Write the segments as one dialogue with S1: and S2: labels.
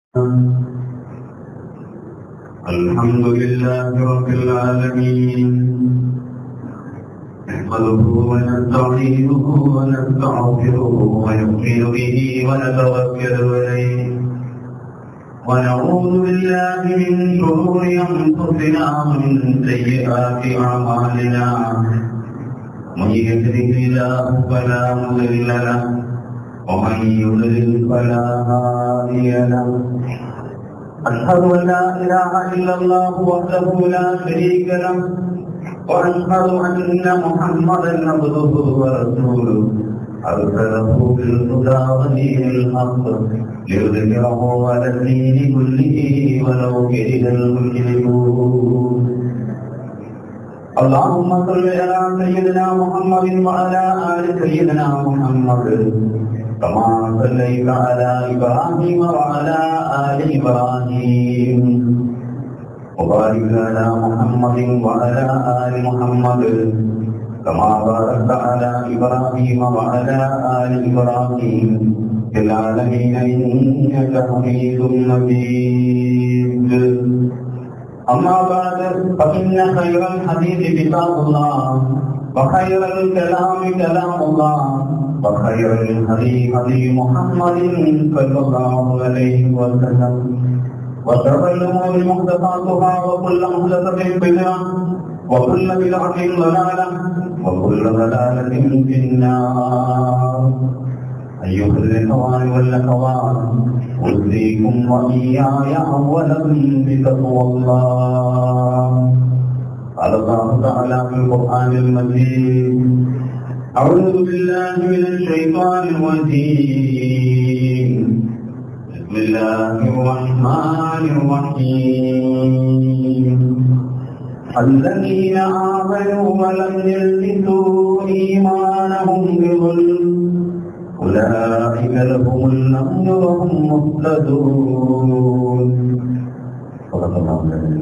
S1: الحمد لله رب العالمين نحمده ونستعينه ونستغفره ونؤمن به ونتوكل عليه ونعوذ بالله من شرور انفسنا ومن سيئات اعمالنا من يهده الله فلا مضل له ومن يضلل فلا هادي له أشهد أن لا إله إلا الله وحده لا شريك له وأشهد أن محمدا عبده ورسوله أرسله بالهدى ودين الحق ليظهره على الدين كله ولو كره المجرمون اللهم صل على سيدنا محمد وعلى آل سيدنا محمد كما صليت على إبراهيم وعلى آل إبراهيم وبارك على محمد وعلى آل محمد كما باركت على إبراهيم وعلى آل إبراهيم في العالمين إنك حميد مجيد أما بعد فإن خير الحديث كتاب الله وخير الكلام كلام الله وخير الهدي هدي محمد صلى الله عليه وسلم وشر الأمور محدثاتها وكل محدثة بدعة وكل بدعة ضلالة وكل ضلالة في النار أيها الإخوان والأخوات أوصيكم وإياي أولا بتقوى الله قال الله تعالى في القرآن المجيد أعوذ بالله من الشيطان الرجيم بسم الله الرحمن الرحيم الذين آمنوا ولم يلبسوا إيمانهم بظلم أولئك لهم الأمن وهم مهتدون صدق الله العظيم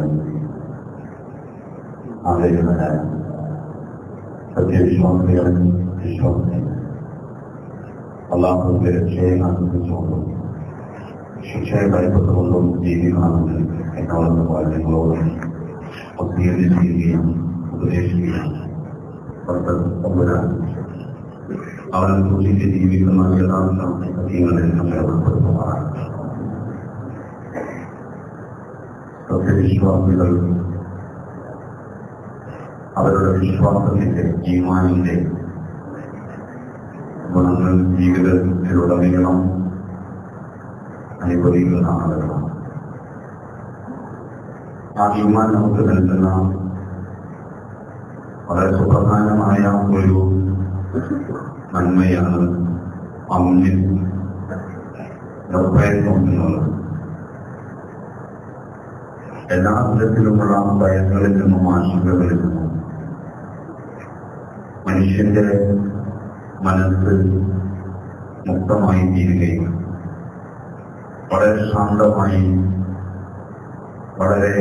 S1: ആദരിക്കുന്നതായ സത്യവിശ്വാസികളെ വിശ്വാസികൾ അള്ളാഹുവിന്റെ രക്ഷയെ ആനന്ദിച്ചുകൊണ്ടും ശിക്ഷയെ ഭയപ്പെട്ടുകൊണ്ടും ജീവിക്കണമെന്ന് എന്നോട് നിങ്ങളോട് ഒത്തിരി ചെയ്യുകയും ഉപദേശിക്കുകയും അവനെ സൂക്ഷിച്ച് ജീവിക്കുന്ന യഥാർത്ഥ സത്യങ്ങളിൽ നമ്മളെ ഉൾപ്പെടുത്തുന്നതാണ് സത്യവിശ്വാസികൾ അവരുടെ വിശ്വാസത്തിന്റെ ഈമാനിന്റെ ഗുണങ്ങൾ ജീവിതത്തിലുടനീളം അനുഭവിക്കുന്ന ആളുകളാണ് ആ ഈമാൻ നമുക്ക് നൽകുന്ന വളരെ സുപ്രധാനമായ ഒരു നന്മയാണ് അമ്മിൽ നിർഭയത്വം എന്നുള്ളത് എല്ലാ വിധത്തിലുമുള്ള ഭയങ്ങളിൽ നിന്നും ആശങ്കകളിൽ നിന്നും മനുഷ്യന്റെ മനസ്സ് മുക്തമായി തീരുകയും വളരെ ശാന്തമായി വളരെ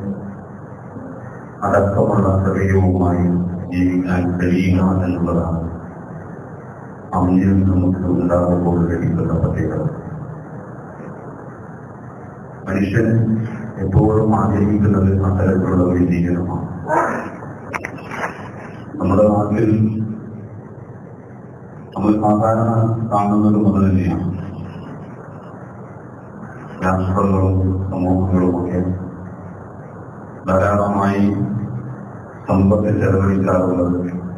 S1: അടക്കമുള്ള ഹൃദയവുമായി ജീവിക്കാൻ കഴിയുക എന്നുള്ളതാണ് അമ്മിൽ നമുക്ക് ഉണ്ടാകുമ്പോൾ ലഭിക്കുന്ന പ്രത്യേകത മനുഷ്യൻ എപ്പോഴും ആഗ്രഹിക്കുന്നത് അത്തരത്തിലുള്ള ഒരു ജീവിതമാണ് നമ്മുടെ നാട്ടിൽ നമ്മൾ സാധാരണ കാണുന്നത് മുതൽ തന്നെയാണ് രാഷ്ട്രങ്ങളും സമൂഹങ്ങളും ഒക്കെ ധാരാളമായി സമ്പത്ത് ചെലവഴിക്കാറുള്ളത്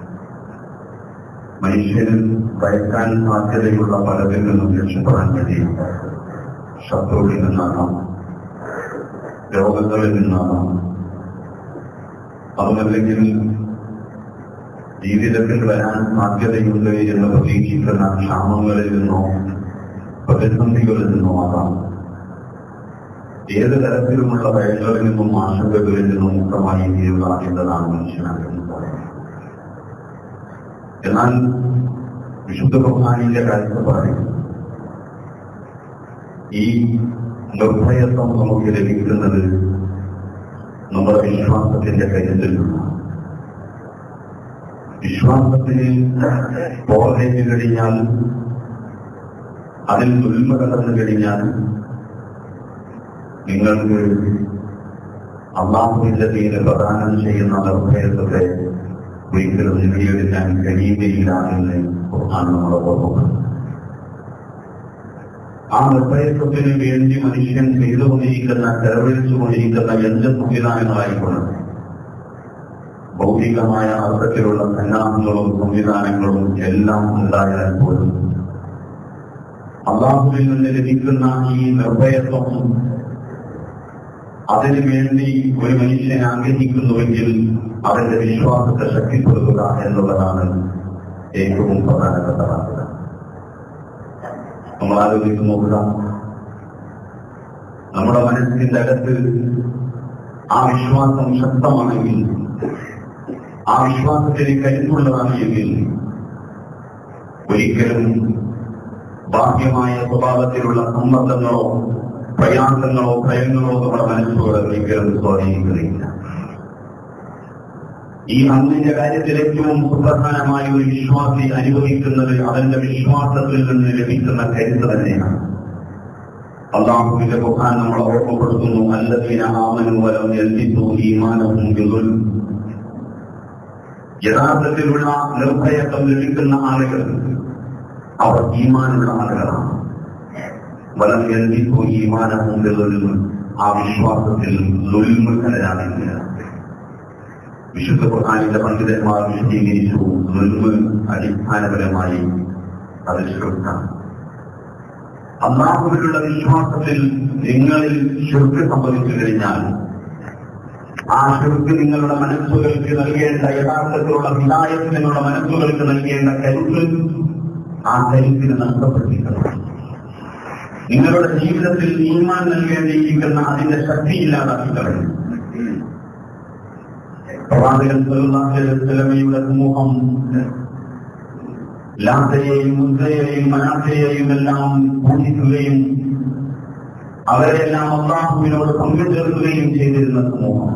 S1: മനുഷ്യന് ഭയക്കാൻ സാധ്യതയുള്ള പലതിൽ നിന്നും രക്ഷപ്പെടാൻ കഴിയും ശത്രുവിൽ നിന്നാകാം രോഗങ്ങളിൽ നിന്നാകാം അതുമല്ലെങ്കിൽ ജീവിതത്തിൽ വരാൻ സാധ്യതയുണ്ട് എന്ന് പ്രതീക്ഷിക്കുന്ന ക്ഷാമങ്ങളിൽ നിന്നോ പ്രതിസന്ധികളിൽ നിന്നോ ആകാം ഏത് തരത്തിലുമുള്ള ഭയങ്ങളിൽ നിന്നും ആശങ്കകളിൽ നിന്നും മുക്തമായി തീരുക എന്നതാണ് മനുഷ്യനാകുന്നത് എന്നാൽ വിശുദ്ധ ഖുർആാനിന്റെ കാഴ്ചപ്പാടിൽ ഈ നിർഭയത്വം നമുക്ക് ലഭിക്കുന്നത് നമ്മുടെ വിശ്വാസത്തിന്റെ കരുത്തിൽ നിന്നാണ് വിശ്വാസത്തിന് പോരേറ്റ് കഴിഞ്ഞാൽ അതിൽ ദുൽമ കടന്നു കഴിഞ്ഞാൽ നിങ്ങൾക്ക് അള്ളാഹുവിന്റെ പേര് പ്രദാനം ചെയ്യുന്ന നിർഭയത്വത്തെ ഒരിക്കലും നേടിയെടുക്കാൻ കഴിയുകയില്ല എന്ന് ഖുർആൻ നമ്മളെ ഓർമ്മപ്പെടുത്തുന്നു ആ നിർഭയത്വത്തിന് വേണ്ടി മനുഷ്യൻ ചെയ്തുകൊണ്ടിരിക്കുന്ന ചെലവഴിച്ചുകൊണ്ടിരിക്കുന്ന എന്ത് സംവിധാനങ്ങളായിക്കൊണ്ട് ഭൗതികമായ അർത്ഥത്തിലുള്ള സന്നാഹങ്ങളും സംവിധാനങ്ങളും എല്ലാം ഉണ്ടായാൽ പോലും അള്ളാഹുവിൽ നിന്ന് ലഭിക്കുന്ന ഈ നിർഭയത്വം അതിനു വേണ്ടി ഒരു മനുഷ്യൻ ആഗ്രഹിക്കുന്നുവെങ്കിൽ അവന്റെ വിശ്വാസത്തെ ശക്തിപ്പെടുത്തുക എന്നുള്ളതാണ് ഏറ്റവും പ്രധാനപ്പെട്ട വാർത്ത നമ്മൾ ആലോചിച്ച് നോക്കുക നമ്മുടെ മനസ്സിന്റെ അകത്ത് ആ വിശ്വാസം ശക്തമാണെങ്കിൽ ആ വിശ്വാസത്തിന് കരുത്തുള്ളതാണ് എങ്കിൽ ഒരിക്കലും ബാഹ്യമായ സ്വഭാവത്തിലുള്ള സമ്മർദ്ദങ്ങളോ പ്രയാസങ്ങളോ ഭയങ്ങളോ നമ്മുടെ മനസ്സുകളെ ഒരിക്കലും സ്വാധീനിക്കുന്നില്ല ഈ അന്നിന്റെ കാര്യത്തിൽ ഏറ്റവും സുപ്രധാനമായ ഒരു വിശ്വാസി അനുഭവിക്കുന്നത് അവന്റെ വിശ്വാസത്തിൽ നിന്ന് ലഭിക്കുന്ന കരുത്ത് തന്നെയാണ് അള്ളാഹുവിന്റെ ഖുർആൻ നമ്മളെ ഓർമ്മപ്പെടുത്തുന്നു അല്ലദീന ആമനു വലം യൽബിസു ഈമാനഹും ബിദുൽ യഥാർത്ഥത്തിലുള്ള നിർഭയത്വം ലഭിക്കുന്ന ആളുകൾ അവർ ഈമാനുള്ള ആളുകളാണ് വലം യൽബിസു ഈമാനഹും ബിദുൽ ആ വിശ്വാസത്തിൽ ലുൽമ കലരാണില്ല വിശുദ്ധ ഖുർആാനിന്റെ പണ്ഡിതന്മാർ വിശദീകരിച്ചു നുൽമ് അടിസ്ഥാനപരമായി അത് ശ്രദ്ധ അള്ളാഹുവിലുള്ള വിശ്വാസത്തിൽ നിങ്ങളിൽ ശുർക്ക് സംഭവിച്ചു കഴിഞ്ഞാൽ ആ ശുർക്ക് നിങ്ങളുടെ മനസ്സുകൾക്ക് നൽകേണ്ട യഥാർത്ഥത്തിലുള്ള ഹിതായത്ത് നിങ്ങളുടെ മനസ്സുകൾക്ക് നൽകേണ്ട കരുത്ത് ആ കരുത്തിന് നഷ്ടപ്പെട്ടിരിക്കണം നിങ്ങളുടെ ജീവിതത്തിൽ ഈമാൻ നൽകേണ്ടിയിരിക്കുന്ന അതിന്റെ ശക്തി ഇല്ലാതാക്കി കളയും പ്രവാചകൻ സ്വലമയുടെ സമൂഹം ലാത്തയെയും മുദ്രയെയും മനാത്തയെയും എല്ലാം പൂജിക്കുകയും അവരെല്ലാം അള്ളാഹുവിനോട് പങ്കുചേർക്കുകയും ചെയ്തിരുന്ന സമൂഹം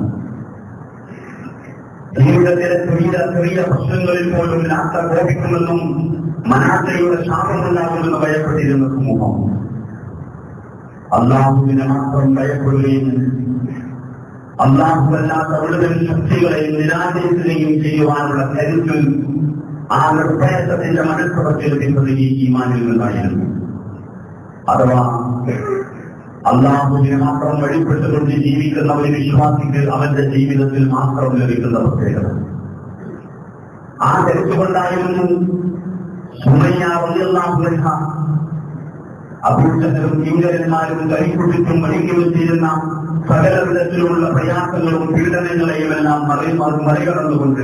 S1: ജീവിതത്തിലെ ചെറിയ ചെറിയ പ്രശ്നങ്ങളിൽ പോലും ലാത്ത കോപിക്കുമെന്നും മനാത്തയുടെ ശാപമുണ്ടാകുമെന്ന് ഭയപ്പെട്ടിരുന്ന സമൂഹം അള്ളാഹുവിനെ മാത്രം ഭയപ്പെടുകയും അള്ളാഹുവല്ലാത്ത മുഴുവൻ ശക്തികളെ നിരാകരിക്കുകയും ചെയ്യുവാനുള്ള കരുത്ത് ആ നിർഭയത്വത്തിന്റെ മനസ്സുറച്ച് ലഭിച്ചത് ഈ ഈമാനിൽ നിന്നായിരുന്നു അഥവാ അള്ളാഹുവിനെ മാത്രം വഴിപ്പെട്ടുകൊണ്ട് ജീവിക്കുന്ന ഒരു വിശ്വാസിക്ക് അവന്റെ ജീവിതത്തിൽ മാത്രം ലഭിക്കുന്ന പ്രത്യേകത ആ കരുത്തുകൊണ്ടായിരുന്നു സുമയ്യാഹുലഹ അഭൂഷകരും കിങ്കരന്മാരും കൈക്കുട്ടിച്ചും മണിക്കുകയും ചെയ്യുന്ന സകല വിധത്തിലുള്ള പ്രയാസങ്ങളും പീഡനങ്ങളെയും എല്ലാം മറി മറികടന്നുകൊണ്ട്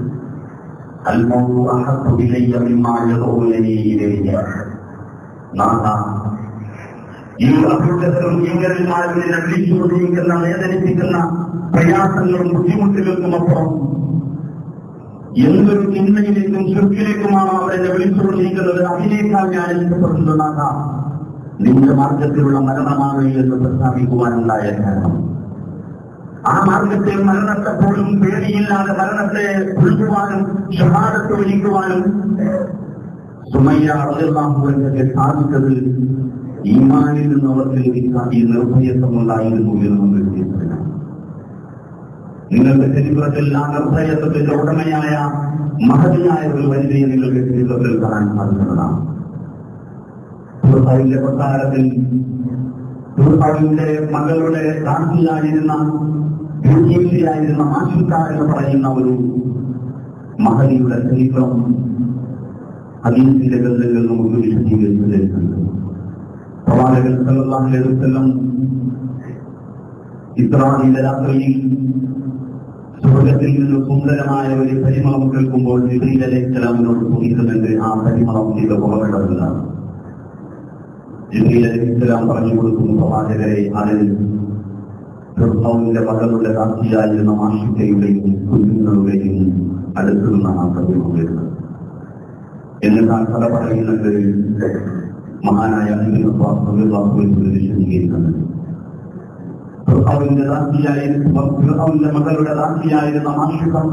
S1: ഈ അഭ്യുദ്ധരും കിങ്കരന്മാരും നിന്നെ വിളിച്ചുകൊണ്ടിരിക്കുന്ന വേദനിപ്പിക്കുന്ന പ്രയാസങ്ങളും ബുദ്ധിമുട്ടുകൾക്കുമപ്പുറം എന്തൊരു ചിന്തയിലേക്കും ചുരുക്കിലേക്കുമാണോ അവരെ വിളിച്ചുകൊണ്ടിരിക്കുന്നത് അതിനേക്കാൾ ഞാൻ ഇഷ്ടപ്പെടുന്നതാകാം നിന്റെ മാർഗത്തിലുള്ള മരണമാണ് എന്ന് പ്രസ്താവിക്കുവാനുണ്ടായ കാരണം ആ മാർഗത്തെ മരണത്തെ പോലും പേടിയില്ലാതെ മരണത്തെ ഉൾക്കുവാനും ഷഹാദത്ത് വിളിക്കുവാനും സുമയ്യ അറിയാഹുവിന്റെ സാധിച്ചത് ഈമാനിൽ നിന്ന് അവർക്ക് ലഭിച്ച ഈ നിർഭയത്വം ഉണ്ടായിരുന്നു എന്ന് നമുക്ക് തിരിച്ചറിയാം നിങ്ങൾക്ക് ചരിത്രത്തിൽ ആ നിർഭയത്വത്തിന്റെ ഉടമയായ മഹതിയായ ഒരു വനിതയെ നിങ്ങൾക്ക് ചരിത്രത്തിൽ കാണാൻ സാധിക്കുന്നതാണ് ഭർത്താവിന്റെ കൊട്ടാരത്തിൽ ഭർത്താവിന്റെ മകളുടെ ദാസിയായിരുന്ന യുദ്ധീഷിയായിരുന്ന മാഷുക്ക എന്ന് പറയുന്ന ഒരു മഹതിയുടെ ചരിത്രം ഹദീസിന്റെ ഗ്രന്ഥങ്ങൾ നമുക്ക് വിശദീകരിച്ചു തരുന്നുണ്ട് പ്രവാചകൻ സല്ലല്ലാഹു അലൈഹി വസല്ലം ഇസ്രായേലിന്റെ രാത്രിയിൽ സ്വർഗത്തിൽ നിന്ന് സുന്ദരമായ ഒരു പരിമളം കേൾക്കുമ്പോൾ ജിബ്രീൽ അലൈഹി സ്വലാമിനോട് ചോദിക്കുന്നുണ്ട് ആ പരിമളം ഇത് പുറപ്പെടുന്നതാണ് ജിബ്രീൽ അലൈഹി സ്വലാം പറഞ്ഞു കൊടുക്കുന്നു പ്രവാചകരെ അതിൽ ഫിർഔനിന്റെ മകളുടെ സാക്ഷിയായിരുന്ന മാഷിക്കയുടെയും കുഞ്ഞുങ്ങളുടെയും അടുത്തു നിന്നാണ് ആ പരിമളം വരുന്നത് എന്നിട്ട് ആ കഥ പറയുന്നത് മഹാനായ വിശദീകരിക്കുന്നുണ്ട് ഫിർഔന്റെ ദാസിയായിരുന്ന ഫിർഔന്റെ മകളുടെ ദാസിയായിരുന്ന മാഷികം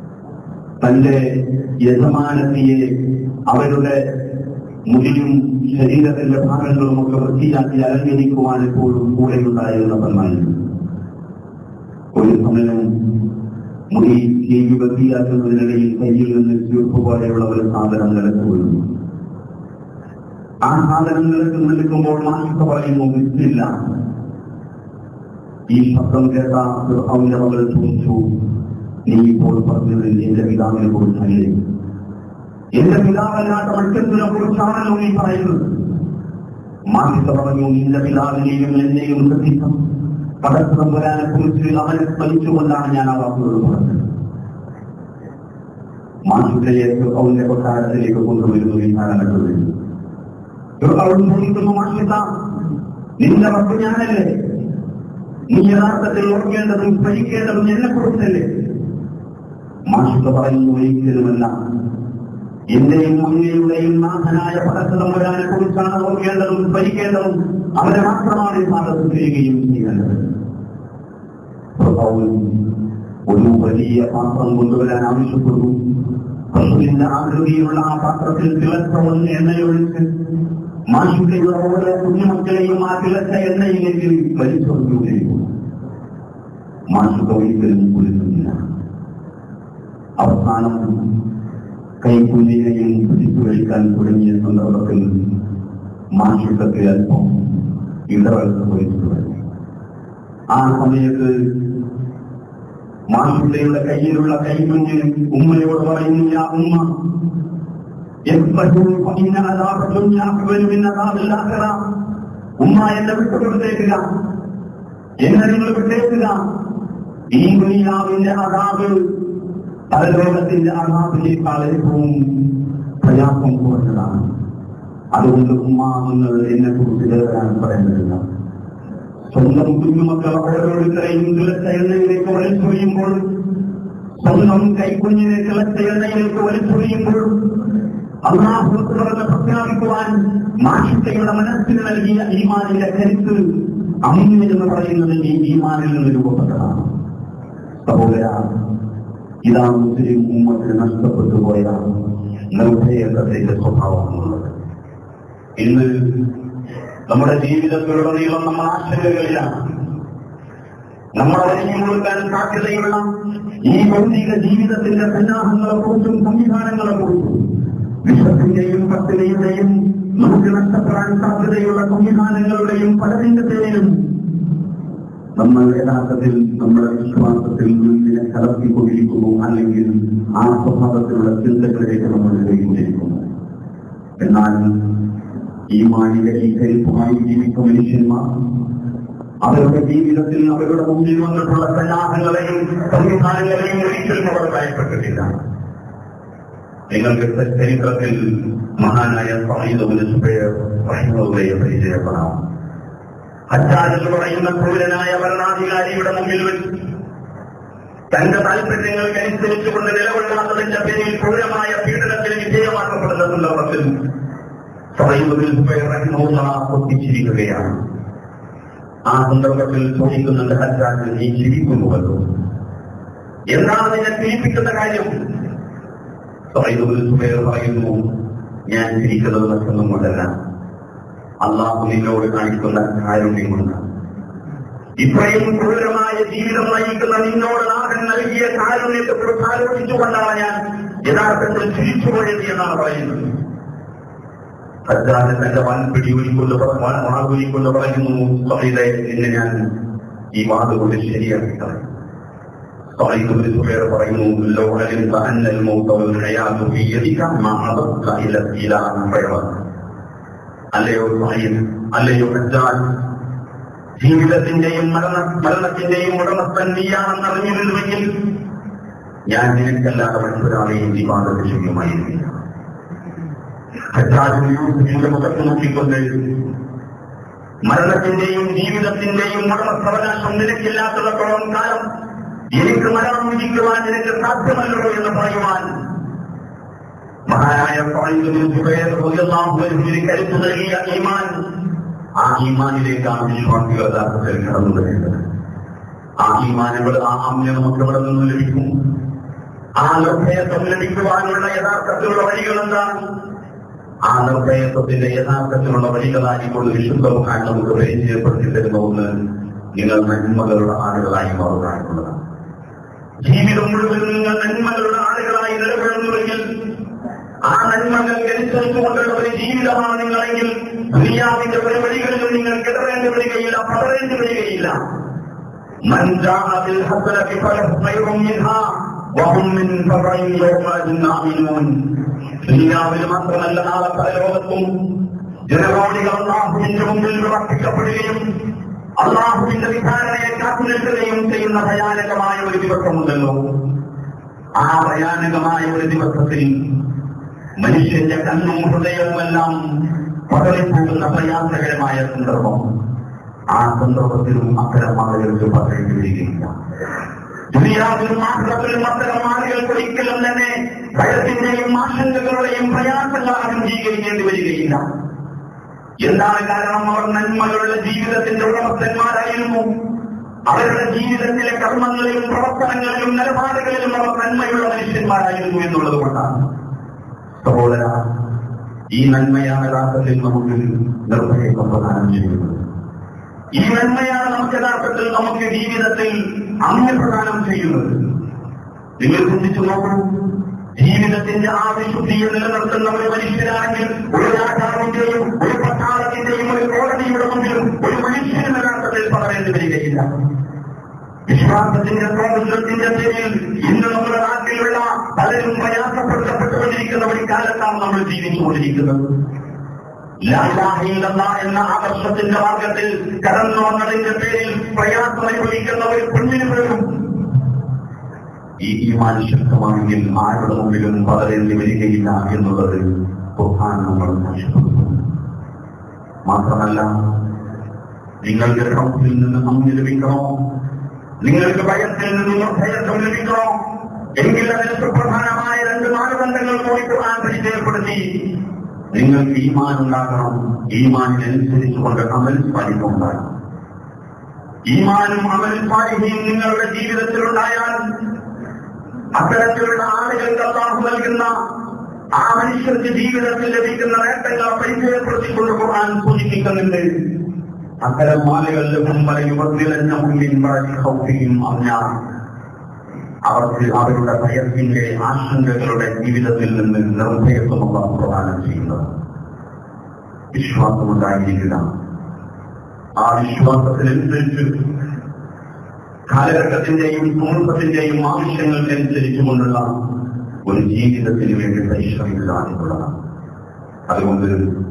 S1: തന്റെ യജമാനത്തിയെ അവരുടെ മുടിയും ശരീരത്തിന്റെ ഭാഗങ്ങളും ഒക്കെ വൃത്തിയാക്കി അലങ്കരിക്കുവാൻ എപ്പോഴും കൂടെയുണ്ടായിരുന്ന പെണ്ണായിരുന്നു ഒരു സമയം മുടി ചെയ്തി വൃത്തിയാക്കുന്നതിനിടയിൽ കയ്യിൽ നിന്ന് ചുവപ്പ് പോലെയുള്ള ഒരു സാധനം നിലത്ത് വീഴുന്നു ആ സാധനം നിലത്ത് നിൽക്കുമ്പോൾ മാഷിക്ക പറയുന്നു വിറ്റില്ല ഈ ശബ്ദം കേട്ട അവന്റെ മകൾ ചോദിച്ചു നീ ഇപ്പോൾ പറഞ്ഞത് എന്റെ പിതാവിനെ കുറിച്ചല്ലേ എന്റെ പിതാവല്ലാത്ത മറ്റെന്തിനെ കുറിച്ചാണല്ലോ നീ പറയുന്നത് മാഷിക്ക പറഞ്ഞു നിന്റെ പിതാവിനെയും എന്നെയും ശ്രദ്ധിക്കണം പടത്തമ്പുരാനെ കുറിച്ച് അവനെ സ്മരിച്ചുകൊണ്ടാണ് ഞാൻ ആ വാക്കുകൾ പറഞ്ഞത് മാഷിക്കയെ അവന്റെ കൊട്ടാരത്തിലേക്ക് കൊണ്ടുവരുന്നു ഈ കാലഘട്ടത്തിൽ അവൾ ചോദിക്കുന്നു മാഷിക്ക നിന്റെ വർക്ക് ഞാനല്ലേ നീ യഥാർത്ഥത്തിൽ ഓർക്കേണ്ടതും സ്മരിക്കേണ്ടതും എന്നെ കുറിച്ചല്ലേ മാഷിക്ക പറയുന്നു ഒരിക്കലുമല്ല എന്റെയും അങ്ങയുടെയും നാഥനായ പടത്തമ്പുരാനെ കുറിച്ചാണ് ഓർക്കേണ്ടതും സ്മരിക്കേണ്ടതും അവരെ മാത്രമാണ് ഈ ഭാഗത്ത് ചെയ്യുകയും ചെയ്യേണ്ടത് പൗൽ ഒരു വലിയ പാത്രം കൊണ്ടുവരാൻ ആവശ്യപ്പെട്ടു പശുവിന്റെ ആകൃതിയിലുള്ള ആ പാത്രത്തിൽ തിളച്ച ഒന്ന് എണ്ണയൊഴിച്ച് മാഷുക്കയുടെ ഓരോ കുഞ്ഞുമക്കളെയും ആ തിളച്ച എണ്ണയിലേക്ക് വലിച്ചൊടുക്കുകയും മാഷുക്ക ഒരിക്കലും കുളിക്കുന്നില്ല അവസാനം കൈക്കുഞ്ഞിനെയും പിടിച്ചു കഴിക്കാൻ തുടങ്ങിയ സന്ദർഭത്തിൽ മാഷുക്കത്തെ അല്പം ഇടവെടുത്ത് പോയിട്ടു ആ സമയത്ത് മാഷുള്ളയുടെ കയ്യിലുള്ള കൈകുഞ്ഞ് ഉമ്മയോട് പറയുന്നു യാ ഉമ്മ എപ്പോഴും ഇന്ന അതാപത്തും ഞാക്കുവരും ഇന്ന അതാപില്ലാത്തറ ഉമ്മ എന്നെ വിട്ടുകൊടുത്തേക്കുക എന്നെ നിങ്ങൾ വിട്ടേക്കുക ഈ ദുനിയാവിന്റെ അതാപ് പരലോകത്തിന്റെ അതാപിനേക്കാൾ ഏറ്റവും പ്രയാസം കുറഞ്ഞതാണ് അതുകൊണ്ട് ഉമ്മ നിങ്ങൾ എന്നെ കുറിച്ച് കേൾക്കാൻ പറയുന്നില്ല സ്വന്തം കുഞ്ഞുമക്കൾ ഓരോരുത്തരെയും തിളച്ച എണ്ണയിലേക്ക് വലിച്ചൊഴിയുമ്പോൾ സ്വന്തം കൈക്കുഞ്ഞിനെ തിളച്ച എണ്ണയിലേക്ക് വലിച്ചൊഴിയുമ്പോൾ അള്ളാഹു തുറന്ന് പ്രഖ്യാപിക്കുവാൻ മാഷിക്കയുടെ മനസ്സിന് നൽകിയ ഈമാനിന്റെ കരുത്ത് അമ്മ എന്ന് പറയുന്നത് ഈ ഈമാനിൽ നിന്ന് രൂപപ്പെട്ടതാണ് സഹോദര ഇതാ മുസ്ലിം ഉമ്മത്തിന് നഷ്ടപ്പെട്ടു പോയ നിർഭയത്തിന്റെ സ്വഭാവമാണുള്ളത് ഇന്ന് നമ്മുടെ ജീവിതത്തിലുടനീളം നമ്മൾ ആശങ്കകളിലാണ് നമ്മൾ ഒഴിഞ്ഞു കൊടുക്കാൻ സാധ്യതയുള്ള ഈ ഭൗതിക ജീവിതത്തിന്റെ സന്നാഹങ്ങളെ കുറിച്ചും സംവിധാനങ്ങളെ കുറിച്ചും വിശ്വത്തിന്റെയും പത്തിനെയുടെയും നമുക്ക് നഷ്ടപ്പെടാൻ സാധ്യതയുള്ള സംവിധാനങ്ങളുടെയും പലതിന്റെ പേരിലും നമ്മൾ യഥാർത്ഥത്തിൽ നമ്മുടെ വിശ്വാസത്തിൽ മുന്നിനെ കലർത്തിക്കൊണ്ടിരിക്കുന്നു അല്ലെങ്കിൽ ആ സ്വഭാവത്തിലുള്ള ചിന്തകളിലേക്ക് നമ്മൾ ഇടയിക്കൊണ്ടിരിക്കുന്നു എന്നാൽ ഈ മാനിക ഈ കരുത്തുമായി ജീവിച്ച മനുഷ്യന്മാർ അവരുടെ ജീവിതത്തിൽ അവരുടെ മുന്നിൽ വന്നിട്ടുള്ള സന്നാഹങ്ങളെയും സംവിധാനങ്ങളെയും ഒരിക്കലും അവർ ഭയപ്പെട്ടിട്ടില്ല നിങ്ങൾക്ക് ചരിത്രത്തിൽ മഹാനായ സ്വാമിതോവിന് പ്രശ്നങ്ങളെ പരിചയപ്പെടാം ഹജ്ജാജ് പറയുന്ന ക്രൂരനായ ഭരണാധികാരിയുടെ മുമ്പിൽ വെച്ച് തന്റെ താല്പര്യങ്ങൾക്ക് അനുസരിച്ചുകൊണ്ട് നിലകൊള്ളാത്തതിന്റെ പേരിൽ ക്രൂരമായ പീഡനത്തിന് വിധേയമാക്കപ്പെടുന്ന സന്ദർഭത്തിൽ ഒത്തിച്ചിരിക്കുകയാണ് ആ സന്ദർഭത്തിൽ ചോദിക്കുന്നുണ്ട് ഹജ്ജാജ് നീ ചിരിക്കുന്നുവല്ലോ എന്താണ് നിന്നെ ചിരിപ്പിക്കുന്ന കാര്യം സുബൈർ പറയുന്നു ഞാൻ ചിരിക്കുന്നത് മറ്റൊന്നും കൊണ്ടല്ല അള്ളാഹു നിന്നോട് കാണിക്കുന്ന കാരുണ്യം കൊണ്ട് ഇത്രയും ക്രൂരമായ ജീവിതം നയിക്കുന്ന നിന്നോട് നാഥൻ നൽകിയ കാരുണ്യത്തെ കുറിച്ച് ആലോചിച്ചുകൊണ്ടാണ് ഞാൻ യഥാർത്ഥത്തിൽ ചിരിച്ചുപോയത് എന്നാണ് പറയുന്നത് ഹജ്ജാജ് തന്റെ വാൻപിടി ഊരിക്കൊണ്ട് വാതുരിക്കൊണ്ട് പറയുന്നു സഹീദെ നിന്നെ ഞാൻ ഈ വാതുകൊണ്ട് ശരിയാക്കി കളയും صعيد بن زبير പറയുന്നു لو علمت أن الموت والحياة في يدك ما عرضت إلى إلى خيرا അല്ലയോ സഹീദ് അല്ലയോ ഹജ്ജാജ് ജീവിതത്തിന്റെയും മരണ മരണത്തിന്റെയും ഉടമസ്ഥൻ നീയാണെന്ന് അറിഞ്ഞിരുന്നുവെങ്കിൽ ഞാൻ നിനക്കല്ലാതെ മറ്റൊരാളെയും വിവാദം ചെയ്യുമായിരുന്നില്ല ഹജ്ജാജ് യൂസുഫിന്റെ മുഖത്ത് നോക്കിക്കൊണ്ട് മരണത്തിന്റെയും ജീവിതത്തിന്റെയും ഉടമസ്ഥാവകാശം നിനക്കില്ലാത്തിടത്തോളം കാലം എനിക്ക് മരണം വിധിക്കുവാൻ നിനക്ക് സാധ്യമല്ലോ എന്ന് പറയുവാൻ മഹാനായ കരുത്തു നൽകിയ ഈമാൻ ആ ഈമാനിലേക്കാണ് വിശ്വാസികൾ യഥാർത്ഥത്തിൽ കടന്നു വരേണ്ടത് ആ ഈമാനുകൾ ആ ആമ്യം നമുക്ക് ഇവിടെ നിന്ന് ലഭിക്കും ആ നിർഭയത്വം ലഭിക്കുവാനുള്ള യഥാർത്ഥത്തിലുള്ള വഴികൾ എന്താണ് ആ നിർഭയത്വത്തിന്റെ യഥാർത്ഥത്തിലുള്ള വഴികളായിക്കൊണ്ട് വിശുദ്ധ ഖുർആൻ നമുക്ക് പരിചയപ്പെടുത്തി തരുന്ന ഒന്ന് നിങ്ങൾ നന്മകളുടെ ആളുകളായി മാറുക എന്നുള്ളതാണ് ജീവിതം മുഴുവൻ നിങ്ങൾ നന്മകളുടെ ആളുകളായി നിലകൊള്ളുന്നുവെങ്കിൽ ആ നന്മകൾക്കനുസരിച്ചുകൊണ്ടുള്ള ഒരു ജീവിതമാണ് നിങ്ങളെങ്കിൽ ദുനിയാവിന്റെ ഒരു വഴികളിലും നിങ്ങൾ കിടറേണ്ടി വരികയില്ല പതറേണ്ടി വരികയില്ല من جاء بالحسنة فله خير منها وهم من فرع يومئذ آمنون ദുനിയാവിൽ മാത്രമല്ല നാളെ പരലോകത്തും ജനകോടികൾ അള്ളാഹുവിന്റെ മുമ്പിൽ വിറപ്പിക്കപ്പെടുകയും അള്ളാഹുവിന്റെ വിധാനയെ കാത്തുനിൽക്കുകയും ചെയ്യുന്ന ഭയാനകമായ ഒരു ദിവസമുണ്ടല്ലോ ആ ഭയാനകമായ ഒരു ദിവസത്തിൽ മനുഷ്യന്റെ കണ്ണും ഹൃദയവുമെല്ലാം പതറിപ്പോകുന്ന പ്രയാസകരമായ സന്ദർഭം ആ സന്ദർഭത്തിലും അത്തരം ആളുകൾക്ക് പറയേണ്ടി വരികയില്ല ദുനിയാവിലും ആഹ്ലത്തിലും അത്തരം ആളുകൾക്ക് ഒരിക്കലും തന്നെ ഭയത്തിന്റെയും ആശങ്കകളുടെയും പ്രയാസങ്ങൾ അഭിമുഖീകരിക്കേണ്ടി വരികയില്ല എന്താണ് കാരണം അവർ നന്മകളുടെ ജീവിതത്തിന്റെ ഉടമസ്ഥന്മാരായിരുന്നു അവരുടെ ജീവിതത്തിലെ കർമ്മങ്ങളിലും പ്രവർത്തനങ്ങളിലും നിലപാടുകളിലും അവർ നന്മയുള്ള മനുഷ്യന്മാരായിരുന്നു എന്നുള്ളത് കൊണ്ടാണ് സഹോദര ഈ നന്മയാണ് യഥാർത്ഥത്തിൽ നമുക്ക് നിർഭയം പ്രദാനം ചെയ്യുന്നത് ഈ നന്മയാണ് നമുക്ക് യഥാർത്ഥത്തിൽ നമുക്ക് ജീവിതത്തിൽ അമ്യ പ്രദാനം ചെയ്യുന്നത് നിങ്ങൾ ചിന്തിച്ചു നോക്കൂ ജീവിതത്തിന്റെ ആ വിശുദ്ധിയെ നിലനിർത്തുന്ന ഒരു മനുഷ്യരാണെങ്കിൽ ഒരു രാജാവിന്റെയും ഒരു പട്ടാളത്തിന്റെയും ഒരു കോടതിയുടെ മുമ്പിലും ഒരു മനുഷ്യനും യഥാർത്ഥത്തിൽ പറയേണ്ടി വരികയില്ല വിശ്വാസത്തിന്റെ സ്വാതന്ത്ര്യത്തിന്റെ പേരിൽ ഇന്ന് നമ്മുടെ നാട്ടിലുള്ള പലരും പ്രയാസപ്പെടുത്തപ്പെട്ടുകൊണ്ടിരിക്കുന്ന ഒരു കാലത്താണ് നമ്മൾ ജീവിച്ചുകൊണ്ടിരിക്കുന്നത് ലാലാഹില്ലെന്ന എന്ന ആദർശത്തിന്റെ മാർഗത്തിൽ കടന്നു വന്നതിന്റെ പേരിൽ പ്രയാസം അനുഭവിക്കുന്ന ഒരു പെണ്ണിന് പോലും ഈ ഈമാൻ ശക്തമാണെങ്കിൽ ആരുടെ മുമ്പിലും പതറേണ്ടി വരികയില്ല എന്നുള്ളത് ഖുർആൻ നമ്മൾ നഷ്ടപ്പെടുന്നു മാത്രമല്ല നിങ്ങൾക്ക് ഹൗസിൽ നിന്ന് അമ്മ ലഭിക്കണോ നിങ്ങൾക്ക് ഭയത്തിൽ നിന്ന് നിർഭയത്വം ലഭിക്കണോ എങ്കിൽ അതിന് സുപ്രധാനമായ രണ്ട് മാനദണ്ഡങ്ങൾ കൂടി ഖുർആൻ പരിചയപ്പെടുത്തി നിങ്ങൾക്ക് ഈമാൻ ഉണ്ടാകണം ഈമാനിനനുസരിച്ചുകൊണ്ട് അമൽ സ്വാലിഹം ഉണ്ടാകണം ഈമാനും അമൽ സ്വാലിഹയും നിങ്ങളുടെ ജീവിതത്തിലുണ്ടായാൽ അത്തരത്തിലുള്ള ആളുകൾക്ക് അള്ളാഹു നൽകുന്ന ആ മനുഷ്യർക്ക് ജീവിതത്തിൽ ലഭിക്കുന്ന നേട്ടങ്ങളെ പരിചയപ്പെടുത്തിക്കൊണ്ട് ഖുർആൻ സൂചിപ്പിക്കുന്നുണ്ട് അത്തരം ആളുകളുടെ മുമ്പ് യുവതിലെന്ന മുമ്പിൽ ഹൗസിയും അറിഞ്ഞാൽ അവർക്ക് അവരുടെ ഭയത്തിന്റെ ആശങ്കകളുടെ ജീവിതത്തിൽ നിന്ന് നിർഭയത്വമുള്ള പ്രദാനം ചെയ്യുന്നത് വിശ്വാസമുണ്ടായിരിക്കുക ആ വിശ്വാസത്തിനനുസരിച്ച് കാലഘട്ടത്തിന്റെയും സമൂഹത്തിന്റെയും ആവശ്യങ്ങൾക്കനുസരിച്ചുകൊണ്ടുള്ള ഒരു ജീവിതത്തിന് വേണ്ടി പരിശ്രമിക്കുക എന്നുള്ളതാണ് അതുകൊണ്ട്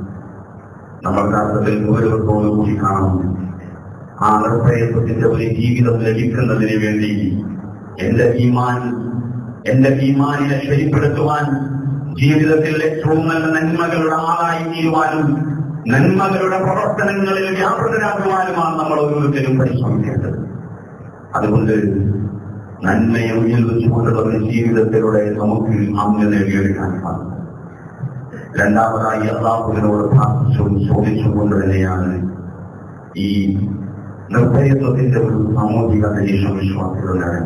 S1: നമ്മൾ യഥാർത്ഥത്തിൽ ഓരോരുത്തോടു കൂടി കാണും ആ നിർഭയത്വത്തിന്റെ ഒരു ജീവിതം ലഭിക്കുന്നതിന് വേണ്ടി എന്റെ ഈമാൻ എന്റെ ഈമാനിനെ ശരിപ്പെടുത്തുവാൻ ജീവിതത്തിൽ ഏറ്റവും നല്ല നന്മകളുടെ ആളായി തീരുവാനും നന്മകളുടെ പ്രവർത്തനങ്ങളിൽ വ്യാപൃതരാക്കുവാനുമാണ് നമ്മൾ ഓരോരുത്തരും പരിശ്രമിക്കേണ്ടത് അതുകൊണ്ട് നന്മയെ മുന്നിൽ വെച്ചുകൊണ്ടുള്ള ഒരു ജീവിതത്തിലൂടെ നമുക്ക് അമ്മ നേടിയെടുക്കാൻ സാധിക്കും രണ്ടാമതായി അള്ളാഹുവിനോട് പ്രാർത്ഥിച്ചും ചോദിച്ചുകൊണ്ട് തന്നെയാണ് ഈ നിർഭയത്വത്തിന്റെ ഒരു സാമൂഹിക അന്തരീക്ഷം വിശ്വാസികളുണ്ടായത്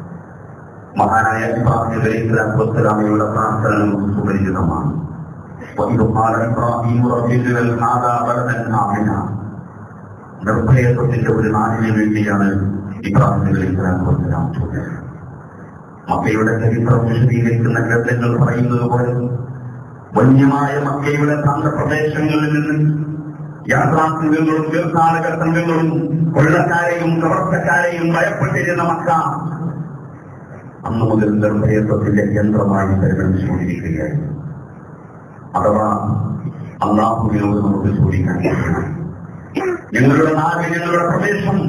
S1: മഹാനായ ഇബ്രാഹിം അലൈഹി സ്വലാത്തു വസ്സലാമയുടെ പ്രാർത്ഥന നമുക്ക് സുപരിചിതമാണ് وإذ قال إبراهيم رب اجعل هذا بلدا آمنا നിർഭയത്വത്തിന്റെ ഒരു നാടിന് വേണ്ടിയാണ് ഇബ്രാഹിം അലൈഹി സ്വലാത്തു വസ്സലാം ചോദിച്ചത് മക്കയുടെ ചരിത്രം വിശദീകരിക്കുന്ന ഗ്രന്ഥങ്ങൾ പറയുന്നത് പോലെ വന്യമായ മക്കയുടെ പ്രാന്തപ്രദേശങ്ങളിൽ നിന്ന് യാത്രാസംഘങ്ങളും തീർത്ഥാടക സംഘങ്ങളും കൊള്ളക്കാരെയും കവർച്ചക്കാരെയും ഭയപ്പെട്ടിരുന്ന മക്ക അന്ന് മുതൽ നിർഭയത്വത്തിന്റെ കേന്ദ്രമായി പരിഗണിച്ചുകൊണ്ടിരിക്കുകയായിരുന്നു അഥവാ അള്ളാഹുവിനോട് നമുക്ക് ചോദിക്കാൻ കഴിയണം ഞങ്ങളുടെ നാട് ഞങ്ങളുടെ പ്രദേശം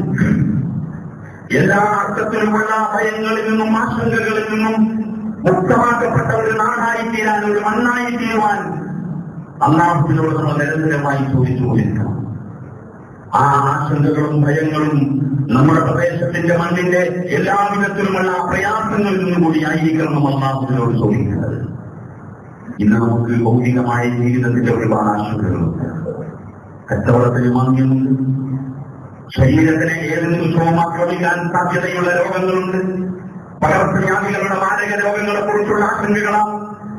S1: എല്ലാ അർത്ഥത്തിലുമുള്ള ഭയങ്ങളിൽ നിന്നും ആശങ്കകളിൽ നിന്നും മുക്തമാക്കപ്പെട്ട ഒരു നാടായി തീരാൻ ഒരു മണ്ണായി തീരുവാൻ അള്ളാഹുവിനോട് നമ്മൾ നിരന്തരമായി ചോദിച്ചുകൊണ്ടിരിക്കണം ആ ആശങ്കകളും ഭയങ്ങളും നമ്മുടെ പ്രദേശത്തിന്റെ മണ്ണിന്റെ എല്ലാവിധത്തിലുമുള്ള പ്രയാസങ്ങളിൽ നിന്നും കൂടി ആയിരിക്കണം നമ്മൾ അള്ളാഹുവിനോട് ചോദിക്കുന്നത് ഇന്ന് നമുക്ക് ഭൗതികമായ ജീവിതത്തിന്റെ ഒരുപാട് ആശങ്കകളുണ്ട് കച്ചവടത്തിന് മാന്യമുണ്ട് ശരീരത്തിനെ ഏത് നിമിഷവും ആക്രമിക്കാൻ സാധ്യതയുള്ള രോഗങ്ങളുണ്ട് പകർച്ചവ്യാധികളുടെ മാരക രോഗങ്ങളെ കുറിച്ചുള്ള ആശങ്കകളാണ്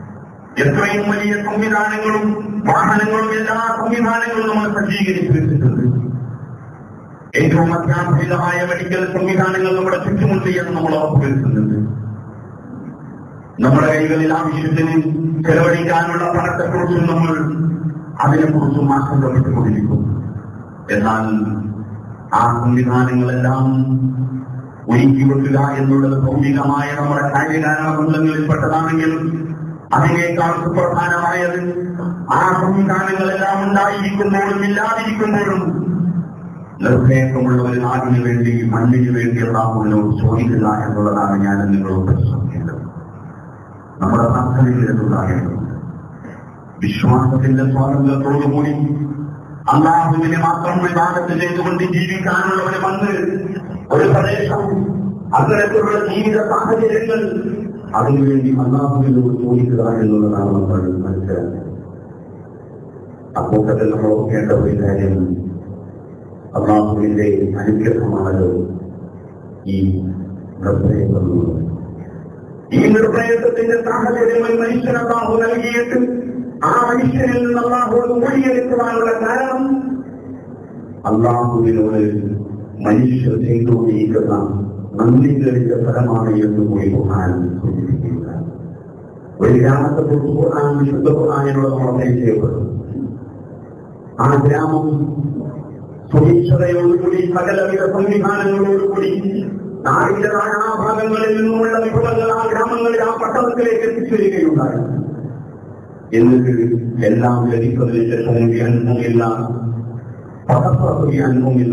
S1: എത്രയും വലിയ സംവിധാനങ്ങളും വാഹനങ്ങളും എല്ലാ സംവിധാനങ്ങളും നമ്മൾ സജ്ജീകരിച്ചു വെച്ചിട്ടുണ്ട് ഏറ്റവും അത്യാധുനികമായ മെഡിക്കൽ സംവിധാനങ്ങൾ നമ്മുടെ ചുറ്റുമുണ്ട് എന്ന് നമ്മൾ ഉറപ്പുവരുത്തുന്നുണ്ട് നമ്മുടെ കൈകളിൽ ആവശ്യത്തിന് ചെലവഴിക്കാനുള്ള പണത്തെക്കുറിച്ചും നമ്മൾ അതിനെക്കുറിച്ചും ആശങ്കപ്പെട്ടുകൊണ്ടിരിക്കും എന്നാൽ ആ സംവിധാനങ്ങളെല്ലാം ഒരുക്കി വെക്കുക എന്നുള്ളത് ഭൗതികമായ നമ്മുടെ കാര്യകാരണബന്ധങ്ങളിൽപ്പെട്ടതാണെങ്കിൽ അതിനേക്കാൾ സുപ്രധാനമായത് ആ സംവിധാനങ്ങളെല്ലാം ഉണ്ടായിരിക്കുമ്പോഴും ഇല്ലാതിരിക്കുമ്പോഴും നിർഭയക്കമുള്ള ഒരു നാടിന് വേണ്ടി മണ്ണിന് വേണ്ടി അള്ളാഹുവിനോട് ചോദിക്കുക എന്നുള്ളതാണ് ഞാൻ നിങ്ങളോട് പരിശ്രമിക്കേണ്ടത് നമ്മുടെ പ്രാർത്ഥനയിൽ ഇതുണ്ടാകേണ്ടതുണ്ട് വിശ്വാസത്തിന്റെ സ്വാതന്ത്ര്യത്തോടുകൂടി അള്ളാഹുവിനെ മാത്രം വിവാദത്ത് ചെയ്തുകൊണ്ട് ജീവിക്കാനുള്ള ഒരു മണ്ണ് ഒരു പ്രദേശം അങ്ങനത്തെയുള്ള ജീവിത സാഹചര്യങ്ങൾ അതിനുവേണ്ടി അള്ളാഹുവിനോട് ചോദിക്കുക എന്നുള്ളതാണ് നമ്മൾ മനസ്സിലാക്കുന്നത് അക്കൂട്ടത്തിൽ നമ്മൾ ഓർക്കേണ്ട ഒരു കാര്യം അള്ളാഹുവിന്റെ അനുഗ്രഹമാണല്ലോ ഈ നിർഭയം എന്നുള്ളത് ഈ നിർഭയത്വത്തിന്റെ സാഹചര്യങ്ങൾ മനുഷ്യൻ അള്ളാഹു നൽകിയിട്ട് ആ മനുഷ്യനിൽ നിന്ന് അള്ളാഹുവോട് മൊഴിയെടുക്കുവാനുള്ള കാരണം അള്ളാഹുവിനോട് മനുഷ്യർ ചെയ്തുകൊണ്ടിരിക്കുന്ന നന്ദികളിന്റെ ഫലമാണ് എന്ന് കൂടി ഖുർആൻ സൂചിപ്പിക്കുക ഒരു ഗ്രാമത്തെ കുറിച്ച് ഖുർആൻ വിശുദ്ധ ഖുർആാനിനോട് നമ്മൾ ചെയ്യപ്പെടും ആ ഗ്രാമം സുരക്ഷതയോടുകൂടി സകലവിധ സംവിധാനങ്ങളോടുകൂടി നാടിന്റെ നാനാഭാഗങ്ങളിൽ നിന്നുമുള്ള വിഭവങ്ങൾ ആ ഗ്രാമങ്ങളിൽ ആ പട്ടണത്തിലേക്ക് എത്തിച്ചേരുകയുണ്ടായി എന്നിട്ട് എല്ലാം ലഭിക്കുന്നതിന് ശേഷം അനുഭവമില്ല പകർപ്പി അനുഭവമില്ല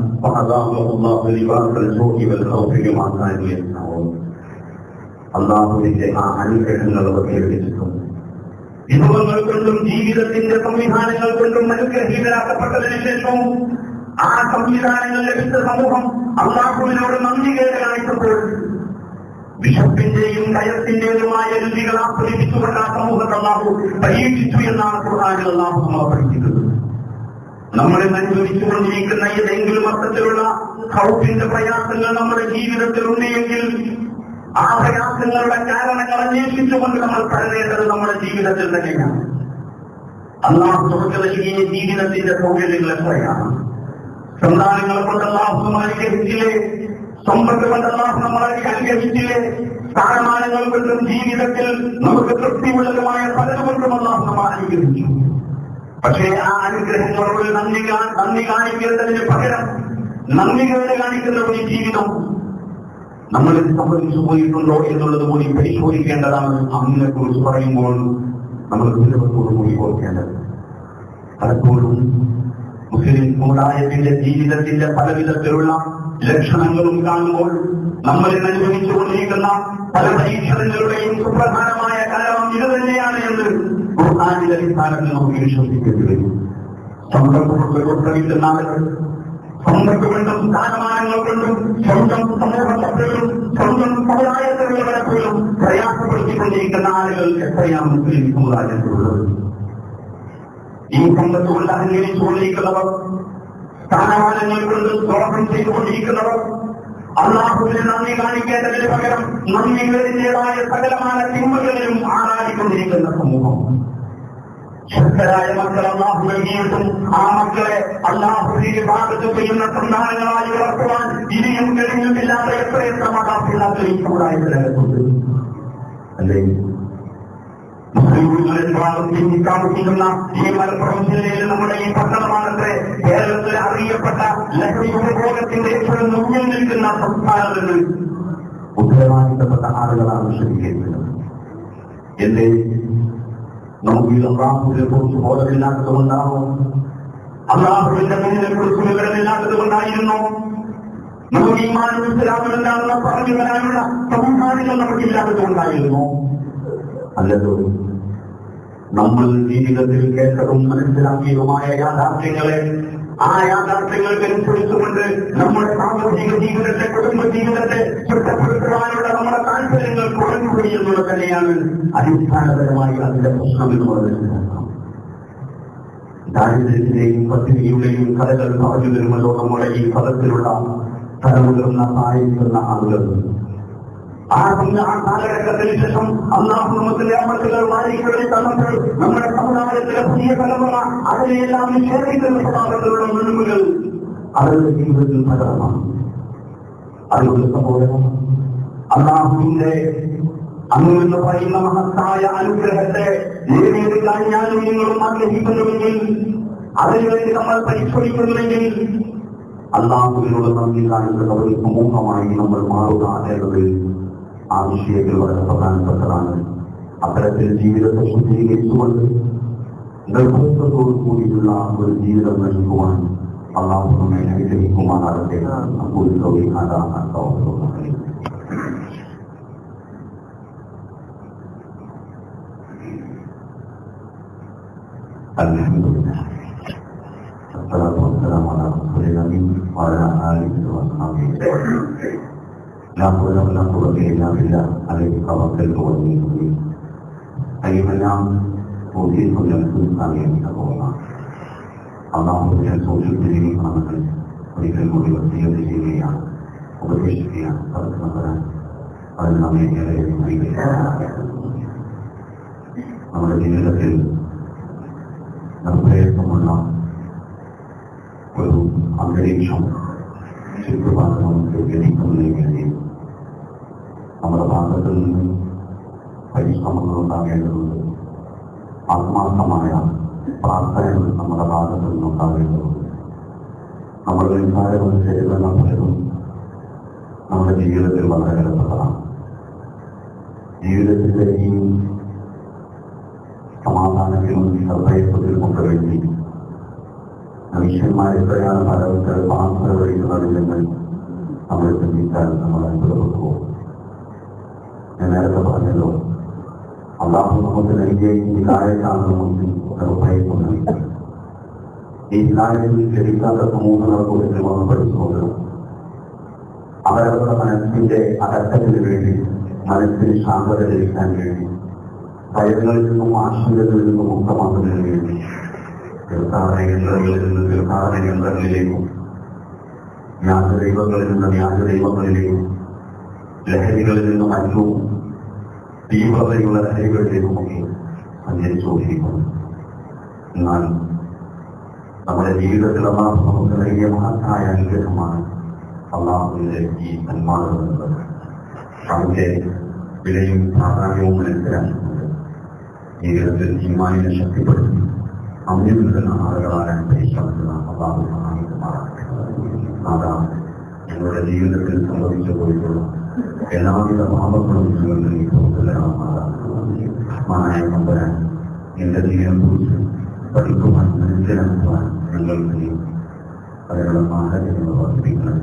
S1: അള്ളാഹുവിന്റെ ആ അനുഗ്രഹങ്ങൾ അവർക്ക് ലഭിച്ചിട്ടുണ്ട് വിഭവങ്ങൾ കൊണ്ടും ജീവിതത്തിന്റെ സംവിധാനങ്ങൾ കൊണ്ടും അനുഗ്രഹീതരാക്കപ്പെട്ടതിന് ശേഷവും ആ സംവിധാനങ്ങൾ ലഭിച്ച സമൂഹം അള്ളാഹുവിനോട് നന്ദി കേട്ട് കാണിച്ചപ്പോൾ വിശപ്പിന്റെയും ഭയത്തിന്റേതുമായ രുചികൾ ആസ്വദിപ്പിച്ചുകൊണ്ട് ആ സമൂഹത്തെ അള്ളാഹു പരീക്ഷിച്ചു എന്നാണ് ഖുർആാനിൽ അള്ളാഹു നമ്മളെ പഠിക്കുന്നത് നമ്മളെ അനുഭവിച്ചുകൊണ്ടിരിക്കുന്ന ഏതെങ്കിലും അർത്ഥത്തിലുള്ള ഹൗസിന്റെ പ്രയാസങ്ങൾ നമ്മുടെ ജീവിതത്തിൽ ഉണ്ടെങ്കിൽ ആ പ്രയാസങ്ങളുടെ കാരണങ്ങൾ അന്വേഷിച്ചുകൊണ്ട് നമ്മൾ കരുതേണ്ടത് നമ്മുടെ ജീവിതത്തിൽ തന്നെയാണ് അള്ളാഹു തുറന്നു നൽകിയ ജീവിതത്തിന്റെ സൗകര്യങ്ങൾ എത്രയാണ് സന്താനങ്ങളെ കൊണ്ട് അള്ളാഹു നമ്മൾ അനുഗ്രഹിച്ചില്ലേ സമ്പത്ത് കൊണ്ട് അള്ളാഹു നമ്മളെ അനുഗ്രഹിച്ചില്ലേ സ്ഥാനമാനങ്ങൾ കൊണ്ടും ജീവിതത്തിൽ നമുക്ക് തൃപ്തിയുള്ളതുമായ പലതും കൊണ്ടും അള്ളാഹു നമ്മൾ അനുഗ്രഹിച്ചു പക്ഷേ ആ അനുഗ്രഹങ്ങളോട് നന്ദി കാ- നന്ദി കാണിക്കുന്നതിന് പകരം നന്ദികേട് കാണിക്കുന്ന ഒരു ജീവിതം നമ്മളിൽ സംഭവിച്ചു പോയിട്ടുണ്ടോ എന്നുള്ളത് കൂടി പരിശോധിക്കേണ്ടതാണ് അന്നിനെ കുറിച്ച് പറയുമ്പോൾ നമ്മൾ ഗൗരവത്തോടു കൂടി ഓർക്കേണ്ടത് പലപ്പോഴും മുസ്ലിം സമുദായത്തിന്റെ ജീവിതത്തിന്റെ പലവിധത്തിലുള്ള ലക്ഷണങ്ങളും കാണുമ്പോൾ നമ്മളിൽ അനുഭവിച്ചുകൊണ്ടിരിക്കുന്ന പല പരീക്ഷണങ്ങളുടെയും സുപ്രധാനമായ കാരണം ഇത് തന്നെയാണ് എന്ന് ഖുർആാനിന്റെ അടിസ്ഥാനത്തിൽ നമുക്ക് വിശ്വസിക്കേണ്ടി വരും സമ്പർക്കപ്പെട്ട് പ്രവർത്തിക്കുന്ന ആളുകൾ സമ്പത്ത് കൊണ്ടും സ്ഥാനമാനങ്ങൾ കൊണ്ടും സ്വന്തം സമൂഹത്തെപ്പോഴും സ്വന്തം സമുദായത്തിലുള്ളവരെ പോലും പ്രയാസപ്പെടുത്തിക്കൊണ്ടിരിക്കുന്ന ആളുകൾ എത്രയാണ് മുസ്ലിം സമുദായത്തിലുള്ളത് ഈ സമ്പത്ത് കൊണ്ട് അഹങ്കരിച്ചുകൊണ്ടിരിക്കുന്നവർ സ്ഥാനമാനങ്ങൾ കൊണ്ട് ദോഷം ചെയ്തുകൊണ്ടിരിക്കുന്നവർ അള്ളാഹുവിന് നന്ദി കാണിക്കേണ്ടതിന് പകരം നന്ദികളിന്റേതായ സകലമായ തിന്മകളിലും ആരാടിക്കൊണ്ടിരിക്കുന്ന സമൂഹം ശക്തരായ മക്കൾ അള്ളാഹു നൽകിയിട്ടും ആ മക്കളെ അള്ളാഹുവിന്റെ ഭാഗത്ത് ചെയ്യുന്ന സന്താനങ്ങളായി വളർത്തുവാൻ ഇനിയും കഴിഞ്ഞിട്ടില്ലാത്ത എത്രയെത്ര മാതാപിതാക്കൾ ഈ സമുദായത്തിനകത്തുണ്ട് അല്ലേ മുസ്ലിംകളിൽ ഭാഗത്ത് താമസിക്കുന്ന ഈ മലപ്പുറം ജില്ലയിൽ നമ്മുടെ ഈ പട്ടണമാണത്രേ കേരളത്തിൽ അറിയപ്പെട്ട ലഹരി ഉപഭോഗത്തിന്റെ ഏറ്റവും മുന്നിൽ നിൽക്കുന്ന സംസ്ഥാനത്തിന് ഉത്തരവാദിത്തപ്പെട്ട ആളുകളാണ് ശ്രമിക്കേണ്ടത് എന്റെ നമുക്ക് ഈ അള്ളാഹുവിനെ കുറിച്ച് ബോധമില്ലാത്തത് കൊണ്ടാണോ അള്ളാഹുവിന്റെ മുന്നിനെ കുറിച്ച് വിവരമില്ലാത്തത് കൊണ്ടായിരുന്നു നമുക്ക് ഈ മാനവ ഇസ്ലാമിൽ എന്താണെന്ന് പറഞ്ഞു വരാനുള്ള സംവിധാനങ്ങൾ നമുക്കില്ലാത്തത് കൊണ്ടായിരുന്നു അല്ലല്ലോ നമ്മൾ ജീവിതത്തിൽ കേട്ടതും മനസ്സിലാക്കിയതുമായ യാഥാർത്ഥ്യങ്ങളെ ആ യാഥാർത്ഥ്യങ്ങൾക്കനുസരിച്ചുകൊണ്ട് നമ്മുടെ സാമൂഹിക ജീവിതത്തെ കുടുംബ ജീവിതത്തെ ചിട്ടപ്പെടുത്തുവാനുള്ള നമ്മുടെ താല്പര്യങ്ങൾ കുറഞ്ഞുപോയി എന്നുള്ളത് തന്നെയാണ് അടിസ്ഥാനപരമായി അതിന്റെ പ്രശ്നം എന്ന് പറയുന്നത് ദാരിദ്ര്യത്തിന്റെയും പട്ടിണിയുടെയും കഥകൾ പറഞ്ഞു വരുമല്ലോ നമ്മുടെ ഈ പദത്തിലുള്ള തലമുതിർന്ന സഹായിക്കുന്ന ആളുകൾ ആ പിന്നെ ആ കാലഘട്ടത്തിന് ശേഷം അള്ളാഹു നമുക്ക് നിയമത്തുകൾ വാരികളിൽ തന്നപ്പോൾ നമ്മുടെ സമുദായത്തിലെ പുതിയ തലമുറ അതിനെയെല്ലാം നിഷേധിക്കുന്ന സ്വഭാവത്തിലുള്ള മുഴുവുകൾ അവരുടെ ജീവിതത്തിൽ പ്രകടമാണ് അതുകൊണ്ട് സഹോദരൻ അള്ളാഹുവിന്റെ അങ്ങ് പറയുന്ന മഹത്തായ അനുഗ്രഹത്തെ നേടിയെടുക്കാൻ ഞാനും നിങ്ങളും ആഗ്രഹിക്കുന്നുവെങ്കിൽ അതിനുവേണ്ടി നമ്മൾ പരിശ്രമിക്കുന്നുവെങ്കിൽ അള്ളാഹുവിനോട് നന്ദി കാണിക്കുന്ന ഒരു സമൂഹമായി നമ്മൾ മാറുക എന്നത് ആ വിഷയത്തിൽ വളരെ പ്രധാനപ്പെട്ടതാണ് അത്തരത്തിൽ ജീവിതത്തെ ശുദ്ധീകരിച്ചുകൊണ്ട് നിർബന്ധത്തോടു കൂടിയുള്ള ഒരു ജീവിതം നയിക്കുവാൻ അള്ളാഹു നമ്മെ അനുഗ്രഹിക്കുമാറാകട്ടെ അപ്പോൾ الحمد لله والصلاة والسلام على رسول الله وعلى آله وأصحابه لا حول ولا قوة إلا بالله عليه توكلت وإليه أنيب أيها الناس أوصيكم نفسي ثانيا بتقوى الله അള്ളാഹുവിനെ സൂക്ഷിച്ചിരിക്കുകയാണെങ്കിൽ ഒരിക്കൽ കൂടി വസീയത്ത് ചെയ്യുകയാണ് ഉപദേശിക്കുകയാണ് പറഞ്ഞു വരാൻ അതിന് നമ്മെ ഏറെ നമ്മുടെ ജീവിതത്തിൽ നിർഭയത്വമുള്ള ഒരു അന്തരീക്ഷം ചുറ്റുപാട് നമുക്ക് ലഭിക്കുന്നതിന് വേണ്ടി നമ്മുടെ ഭാഗത്തിൽ നിന്ന് പരിശ്രമങ്ങൾ ഉണ്ടാകേണ്ടതുണ്ട് ആത്മാർത്ഥമായ പ്രാർത്ഥനകൾ നമ്മുടെ ഭാഗത്ത് നിന്നുണ്ടാകേണ്ടതുണ്ട് നമ്മൾ നിസ്സാരങ്ങൾ ചെയ്തെന്ന പലതും നമ്മുടെ ജീവിതത്തിൽ വളരെ വിലപ്പെട്ടതാണ് ജീവിതത്തിന്റെ ഈ സമാധാനത്തിലും നിർഭയത്വത്തിൽ കൊണ്ടുവേണ്ടി മനുഷ്യന്മാരെ എത്രയാണ് പലർക്ക് പാത്ര വഹിക്കുന്നതില്ലെന്ന് നമ്മൾ ചിന്തിച്ചാൽ നമ്മൾ അത്ഭുതപ്പെട്ടു പോകും ഞാൻ നേരത്തെ പറഞ്ഞല്ലോ അള്ളാഹു നമുക്ക് നൽകിയ ഈ ഹിദായത്താണ് നമുക്ക് നിർഭയത്വം നൽകി ഈ ഹിദായത്തിൽ ലഭിക്കാത്ത സമൂഹങ്ങളെ കുറിച്ച് നമ്മൾ പഠിച്ചുകൊണ്ട് അവരവരുടെ മനസ്സിന്റെ അകറ്റത്തിന് വേണ്ടി മനസ്സിന് ശാന്തത ലഭിക്കാൻ വേണ്ടി ഭയങ്ങളിൽ നിന്നും ആശങ്കകളിൽ നിന്നും മുക്തമാക്കുന്നതിന് വേണ്ടി തീർത്ഥാടന കേന്ദ്രങ്ങളിൽ നിന്ന് തീർത്ഥാടന കേന്ദ്രങ്ങളിലേക്കും വ്യാജദൈവങ്ങളിൽ നിന്ന് വ്യാജദൈവങ്ങളിലേക്കും ലഹരികളിൽ നിന്നും മറ്റു തീവ്രതയുള്ള ലഹരികളിലേക്കുമൊക്കെ സഞ്ചരിച്ചുകൊണ്ടിരിക്കുന്നു എന്നാൽ നമ്മുടെ ജീവിതത്തിൽ അള്ളാഹു നമുക്ക് നൽകിയ മഹത്തായ അനുഗ്രഹമാണ് അള്ളാഹുവിന്റെ ഈ സന്മാനം എന്നത് അതിന്റെ വിലയും പ്രാധാന്യവും മനസ്സിലാക്കിക്കൊണ്ട് ജീവിതത്തിൽ ഈമാനിനെ ശക്തിപ്പെടുത്തി അമ്യം നിൽക്കുന്ന ആളുകളാകാൻ പരിശ്രമിക്കുന്ന അള്ളാഹു സഹായിക്കുമാറാകട്ടെ അതാണ് ഞങ്ങളുടെ ജീവിതത്തിൽ സംഭവിച്ചു പോയിട്ടുള്ള എല്ലാവിധ പാപങ്ങളും ഞങ്ങൾ നീ പുറത്തിലാകുമാറായ നമ്പരാൻ എന്റെ ജീവിതം കുറിച്ച് പഠിക്കുവാൻ മനസ്സിലാക്കുവാൻ ഞങ്ങൾക്ക് നീ അതിനുള്ള സാഹചര്യങ്ങൾ വർദ്ധിപ്പിക്കണം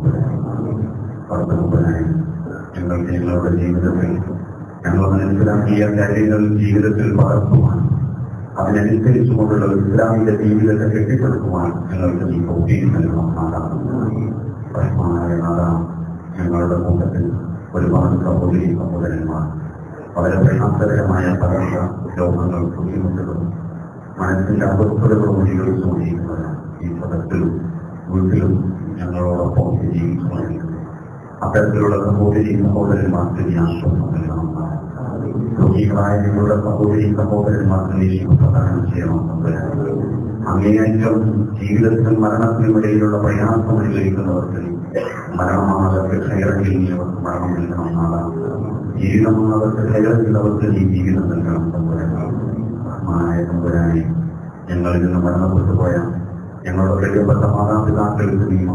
S1: വർദ്ധനപ്പനായി ഞങ്ങൾക്ക് ഞങ്ങളുടെ ജീവിതത്തിൽ ഞങ്ങൾ മനസ്സിലാക്കിയ കാര്യങ്ങൾ ജീവിതത്തിൽ പകർത്തുവാൻ അതിനനുസരിച്ചുകൊണ്ടുള്ള ഇസ്ലാമിന്റെ ജീവിതത്തെ കെട്ടിപ്പടുക്കുവാൻ ഞങ്ങൾക്ക് നീ ബോധ്യം നൽകണം നാടാണ് പ്രശ്നമായ നാടാണ് ഞങ്ങളുടെ കൂട്ടത്തിൽ ഒരുപാട് സഹോദരി സഹോദരന്മാർ വളരെ പ്രയാസകരമായ പല രോഗങ്ങൾ ബുദ്ധിമുട്ടുകളും മനസ്സിന്റെ അസ്വസ്ഥതകളും ജീവിച്ചുകൊണ്ടിരിക്കുന്നത് ഈ സദസ്സിലും വീട്ടിലും ഞങ്ങളോടൊപ്പം ജീവിച്ചുകൊണ്ടിരിക്കുന്നു അത്തരത്തിലുള്ള സഹോദരി സഹോദരന്മാർക്ക് നീ ആശ്വാസം നൽകണം രോഗികളായ നിങ്ങളുടെ സഹോദരി സഹോദരന്മാർക്ക് നീ പ്രദാനം ചെയ്യണം അങ്ങേയറ്റം ജീവിതത്തിനും മരണത്തിനും ഇടയിലുള്ള പ്രയാസം അനുഭവിക്കുന്നവർക്ക് മരണമാണവർക്ക് ക്ഷയറെങ്കിൽ നീ അവർക്ക് മരണം നൽകണം എന്നാണ് ജീവിതമാണവർക്ക് ക്ഷയറെങ്കിലവർക്ക് നീ ജീവിതം നൽകണം തമ്പുരാനായ തമ്പുരാനെ ഞങ്ങളിൽ നിന്ന് മരണപ്പെട്ടു പോയ ഞങ്ങളുടെ പ്രിയപ്പെട്ട മാതാപിതാക്കൾക്ക് നീ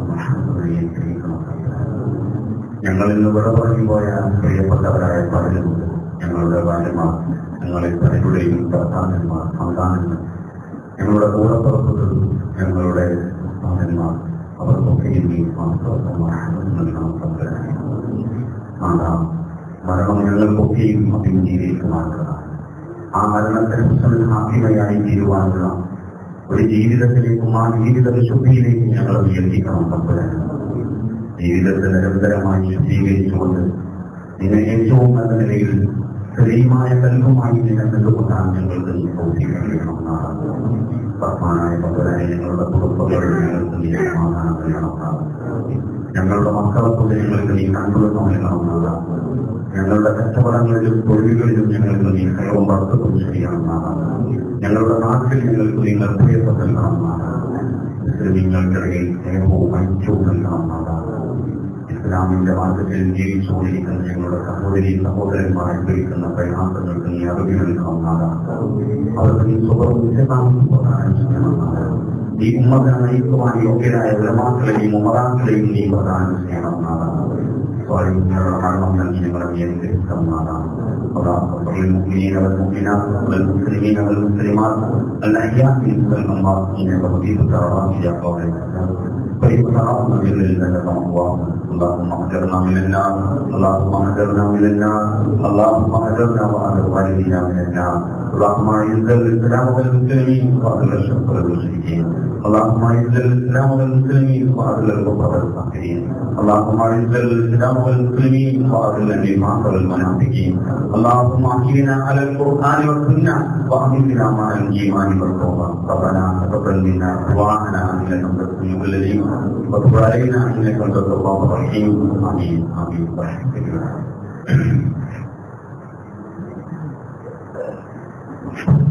S1: മക്കളും ഞങ്ങളിൽ നിന്ന് വിട പറഞ്ഞു പോയ പ്രിയപ്പെട്ടവരായ പലരുമുണ്ട് ഞങ്ങളുടെ ഭാര്യമാർ ഞങ്ങളിൽ പലരുടെയും ഭർത്താക്കന്മാർ സന്താനങ്ങൾ ഞങ്ങളുടെ കൂടപ്പുറപ്പുകൾ ഞങ്ങളുടെ ഭർത്താക്കന്മാർ അവർക്കൊക്കെ നീ നൽകണം മരണം ഞങ്ങൾക്കൊക്കെയും അഭിമുഖീകരിക്കുമാറുള്ളതാണ് ആ മരണത്തെ ഹാപ്പിമയായി തീരുവാനുള്ള ഒരു ജീവിതത്തിലേക്കും ആ ജീവിത വിശുദ്ധിയിലേക്കും ഞങ്ങൾ നിയന്ത്രിക്കണം തമ്പുരാൻ ജീവിതത്തെ നിരന്തരമായി ശുദ്ധീകരിച്ചുകൊണ്ട് നിന്നെ ഏറ്റവും നല്ല നിലയിൽ സ്ത്രീമായ കൽപ്പമായി നിന്നെ നിന്നുകൊണ്ടാണ് ഞങ്ങൾക്ക് നീ പ്രവർത്തിക്കണമെന്നാണ് പത്മാനായ പമ്പരായ ഞങ്ങളുടെ കുടുംബങ്ങളിൽ ഞങ്ങൾക്ക് നീ സമാധാനം നൽകണമെന്നാണ് ഞങ്ങളുടെ മക്കളെ പോലെ ഞങ്ങൾക്ക് നീ കണ്ടുകൊള്ളണമെന്നാണ് ഞങ്ങളുടെ കച്ചവടങ്ങളിലും തൊഴിലുകളിലും ഞങ്ങൾക്ക് നീ കയറും വർദ്ധവും ചെയ്യണമെന്നാണ് ഞങ്ങളുടെ നാട്ടിൽ ഞങ്ങൾക്ക് നീ നിർഭയത്വം നൽകണമെന്നാണ് മുസ്ലിമീങ്ങൾക്കിടയിൽ സ്നേഹവും ഐക്യവും നൽകണമെന്നാണ് ഇസ്ലാമിന്റെ മാർഗത്തിൽ ജീവിച്ചുകൊണ്ടിരിക്കുന്ന ഞങ്ങളുടെ സഹോദരി സഹോദരന്മാരെ ഭരിക്കുന്ന പ്രയാസങ്ങൾക്ക് നീ അറിവ് നൽകണമെന്നാണ് അവർക്ക് നീ സുഖവും വിശദാംശം പ്രദാനം ചെയ്യണമെന്നാണ് ഈ ഉമ്മത്തിനെ നയിക്കുവാൻ യോഗ്യരായ ഉലമാക്കളെയും ഉമറാക്കളെയും നീ പ്രദാനം ചെയ്യണമെന്നാണ് സ്വാധീനങ്ങളുടെ മരണം നൽകി ഞങ്ങളെ നിയന്ത്രിക്കുന്നതാണ് المؤمنين والمؤمنات والمسلمين والمسلمات الأحياء منهم والأموات وقضية الكرامات يا قول كيف تعرفنا بالله اللهم اللهم اهجرنا من النار اللهم اهجرنا من النار اللهم اهجرنا واهجر والدينا من النار اللهم اعز الاسلام والمسلمين واذل الشرك والمشركين اللهم اعز الاسلام والمسلمين واذل الكفر والكافرين اللهم اعز الاسلام والمسلمين واذل النفاق والمنافقين اللهم احينا على القران والسنه واهدنا مع الايمان والتوبه ربنا تقبل منا دعاءنا انك انت السميع العليم وتب علينا انك انت التواب الرحيم امين امين برحمتك يا رب.